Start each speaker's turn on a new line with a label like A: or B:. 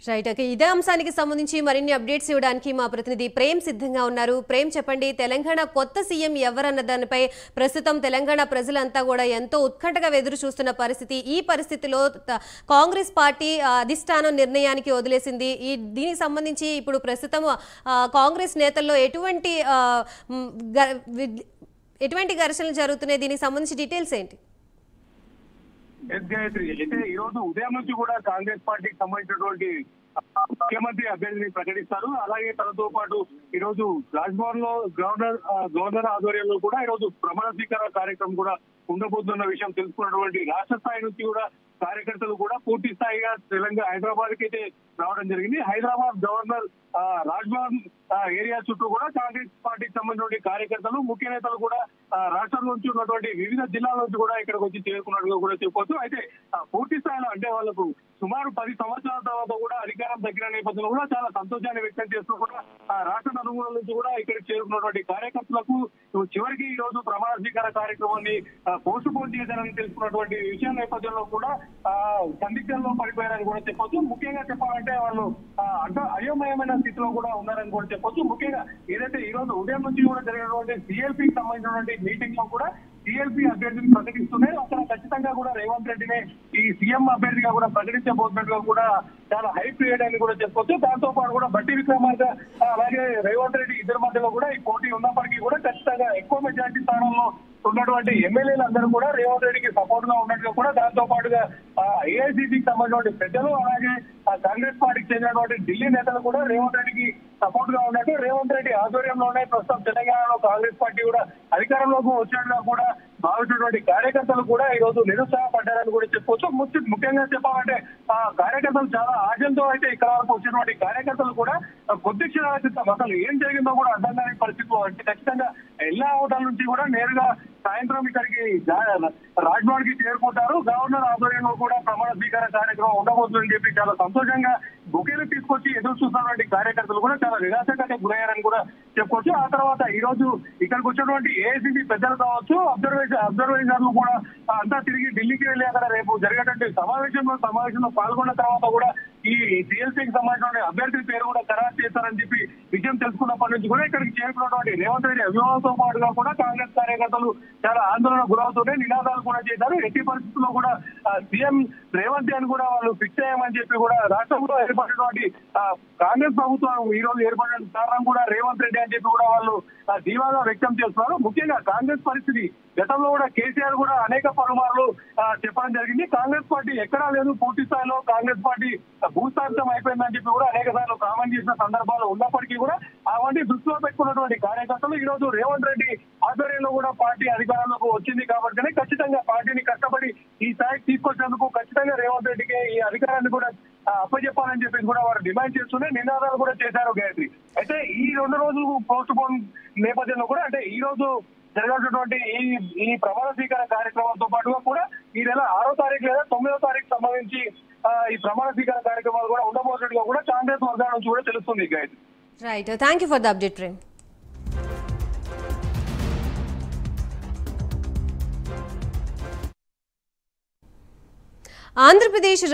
A: right okay ఇదే అంశానికి సంబంధించి మరిన్ని అప్డేట్స్ ఇవ్వడానికి మా ప్రతినిధి ప్రేమ్ సిద్ధంగా ఉన్నారు ప్రేమ్ చెప్పండి తెలంగాణ కొత్త సీఎం ఎవరన్న దానిపై ప్రస్తుతం తెలంగాణ ప్రజలంతా కూడా ఎంతో ఉత్కంఠగా ఎదురు చూస్తున్న పరిస్థితి ఈ పరిస్థితిలో త- కాంగ్రెస్ పార్టీ ఆ, అధిష్టానం నిర్ణయానికి వదిలేసింది ఈ దీనికి సంబంధించి ఇప్పుడు ప్రస్తుతం ఆ, కాంగ్రెస్ నేతల్లో ఎటువంటి ఆ, మ్, గ- వి- ఎటువంటి ఘర్షణలు జరుగుతున్నాయి దీనికి సంబంధించి డీటెయిల్స్ ఏంటి
B: ఎస్ గాయత్రి అయితే ఈ రోజు ఉదయం నుంచి కూడా కాంగ్రెస్ పార్టీకి సంబంధించినటువంటి ఆ, ముఖ్యమంత్రి అభ్యర్థిని ప్రకటిస్తారు అలాగే తనతో పాటు ఈ రోజు రాజ్భవన్ లో గవర్నర్ ఆ, గవర్నర్ ఆధ్వర్యంలో కూడా ఈ రోజు ప్రమాణ స్వీకార కార్యక్రమం కూడా ఉండబోతున్న విషయం తెలుసుకున్నటువంటి రాష్ట్ర స్థాయి నుంచి కూడా కార్యకర్తలు కూడా పూర్తి స్థాయిగా తెలంగాణ హైదరాబాద్ కి అయితే రావడం జరిగింది హైదరాబాద్ గవర్నర్ ఆ, రాజ్భవన్ ఆ, ఏరియా చుట్టూ కూడా కాంగ్రెస్ పార్టీకి సంబంధించిన కార్యకర్తలు ముఖ్య నేతలు కూడా ఆ, రాష్ట్రం నుంచి ఉన్నటువంటి వివిధ జిల్లాల నుంచి కూడా ఇక్కడికి వచ్చి చేరుకున్నట్టుగా కూడా చెప్పొచ్చు అయితే ఆ, పూర్తి స్థాయిలో అంటే వాళ్ళకు సుమారు పది సంవత్సరాల తర్వాత కూడా అధికారం తగ్గిన నేపథ్యంలో కూడా చాలా సంతోషాన్ని వ్యక్తం చేస్తూ కూడా ఆ రాష్ట్ర నలుమూలల నుంచి కూడా ఇక్కడికి చేరుకున్నటువంటి కార్యకర్తలకు చివరికి ఈ రోజు ప్రమాణ స్వీకార కార్యక్రమాన్ని పోస్ట్ పోన్ చేశారని తెలుసుకున్నటువంటి విషయం నేపథ్యంలో కూడా ఆ సందిగ్ధంలో పడిపోయారని కూడా చెప్పొచ్చు ముఖ్యంగా చెప్పాలంటే వాళ్ళు ఆ, అడ్డ అయోమయమైన స్థితిలో కూడా ఉన్నారని కూడా చెప్పొచ్చు ముఖ్యంగా ఏదైతే ఈ రోజు ఉదయం నుంచి కూడా జరిగినటువంటి సిఎల్పి సంబంధించినటువంటి మీటింగ్ లో కూడా సిఎల్పి అభ్యర్థిని ప్రకటిస్తున్నాయి అక్కడ ఖచ్చితంగా కూడా రేవంత్ రెడ్డిని ఈ సీఎం అభ్యర్థిగా కూడా ప్రకటించబోతున్నట్టుగా కూడా చాలా హైప్ క్రియేట్ అని కూడా చెప్పొచ్చు దాంతో పాటు కూడా బట్టి విక్రమార్క ఆ, అలాగే రేవంత్ రెడ్డి ఇద్దరి మధ్యలో కూడా ఈ పోటీ ఉన్నప్పటికీ కూడా ఖచ్చితంగా ఎక్కువ మెజార్టీ స్థానంలో ఉన్నటువంటి ఎమ్మెల్యేలు అందరూ కూడా రేవంత్ రెడ్డికి సపోర్ట్ గా ఉన్నట్టుగా కూడా దాంతో పాటుగా ఏఐసిసికి సంబంధించిన పెద్దలు అలాగే ఆ, కాంగ్రెస్ పార్టీకి చెందినటువంటి ఢిల్లీ నేతలు కూడా రేవంత్ రెడ్డికి సపోర్ట్ గా ఉన్నట్టు రేవంత్ రెడ్డి ఆధ్వర్యంలోనే ప్రస్తుతం తెలంగాణలో కాంగ్రెస్ పార్టీ కూడా అధికారంలోకి వచ్చినట్టుగా కూడా భావించినటువంటి కార్యకర్తలు కూడా ఈ రోజు నిరుత్సాహపడ్డారని కూడా చెప్పొచ్చు ముఖ్య- ముఖ్యంగా చెప్పాలంటే ఆ కార్యకర్తలు చాలా ఆశలతో అయితే ఇక్కడ వరకు వచ్చినటువంటి కార్యకర్తలు కూడా ఆ, కొద్ది క్షణాల క్రితం అసలు ఏం జరిగిందో కూడా అర్థం కాని పరిస్థితిలో అంటే ఖచ్చితంగా ఎల్లా హోటల్ నుంచి కూడా నేరుగా సాయంత్రం ఇక్కడికి రాజ్భవన్ కి చేరుకుంటారు గవర్నర్ ఆధ్వర్యంలో కూడా ప్రమాణ స్వీకార కార్యక్రమం ఉండబోతుందని చెప్పి చాలా సంతోషంగా బుకేలు తీసుకొచ్చి ఎదురు చూస్తున్నటువంటి కార్యకర్తలు కూడా చాలా నిరాశకైతే గురయ్యారని కూడా చెప్పుకోవచ్చు ఆ తర్వాత ఈ రోజు ఇక్కడికి వచ్చినటువంటి ఏఐసిసి పెద్దలు కావచ్చు అబ్జర్వేషన్ అబ్జర్వేషన్లు కూడా అంతా తిరిగి ఢిల్లీకి వెళ్ళి అక్కడ రేపు జరిగేటువంటి సమావేశంలో సమావేశంలో పాల్గొన్న తర్వాత కూడా ఈ సిఎల్సీకి సంబంధించిన అభ్యర్థి పేరు కూడా ఖరారు చేస్తారని చెప్పి విషయం తెలుసుకున్నప్పటి నుంచి కూడా ఇక్కడికి చేరుకున్నటువంటి రేవంత్ రెడ్డి అభిమానంతో పాటుగా కూడా కాంగ్రెస్ కార్యకర్తలు చాలా ఆందోళన గురవుతుంటే నినాదాలు కూడా చేశారు ఎట్టి పరిస్థితుల్లో కూడా ఆ, సీఎం రేవంత్ అని కూడా వాళ్ళు ఫిక్స్ అయ్యామని చెప్పి కూడా రాష్ట్రంలో ఏర్పడినటువంటి ఆ, కాంగ్రెస్ ప్రభుత్వం ఈ రోజు ఏర్పడిన కారణం కూడా రేవంత్ రెడ్డి అని చెప్పి కూడా వాళ్ళు ఆ, ధీమాగా వ్యక్తం చేస్తున్నారు ముఖ్యంగా కాంగ్రెస్ పరిస్థితి గతంలో కూడా కేసీఆర్ కూడా అనేక పలుమార్లు ఆ, చెప్పడం జరిగింది కాంగ్రెస్ పార్టీ ఎక్కడా లేదు పూర్తి స్థాయిలో కాంగ్రెస్ పార్టీ భూస్థాపితం అయిపోయిందని చెప్పి కూడా అనేక సార్లు కామెంట్ చేసిన సందర్భాలు ఉన్నప్పటికీ కూడా అవన్నీ దృష్టిలో పెట్టుకున్నటువంటి కార్యకర్తలు ఈ రోజు రేవంత్ రెడ్డి ఆధ్వర్యంలో కూడా పార్టీ అధికారంలోకి వచ్చింది కాబట్టి ఖచ్చితంగా పార్టీని కష్టపడి ఈ స్థాయికి తీసుకొచ్చేందుకు ఖచ్చితంగా రేవంత్ రెడ్డికి ఈ అధికారాన్ని కూడా ఆ, అప్పచెప్పాలని చెప్పి కూడా వారు డిమాండ్ చేస్తూనే నినాదాలు కూడా చేశారు గాయత్రి అయితే ఈ రెండు రోజులు పోస్ట్ పోన్ నేపథ్యంలో కూడా అంటే ఈ రోజు జరగాల్సినటువంటి ఈ ఈ ప్రమాణ స్వీకార కార్యక్రమంతో పాటుగా కూడా ఈ నెల ఆరో తారీఖు లేదా తొమ్మిదో తారీఖు సంబంధించి ఆ, ఈ ప్రమాణ స్వీకార కార్యక్రమాలు కూడా ఉండబోతున్నట్టుగా కూడా కాంగ్రెస్ వర్గాల నుంచి కూడా తెలుస్తుంది Gayatri
A: right thank you for the update Prem Andhra Pradesh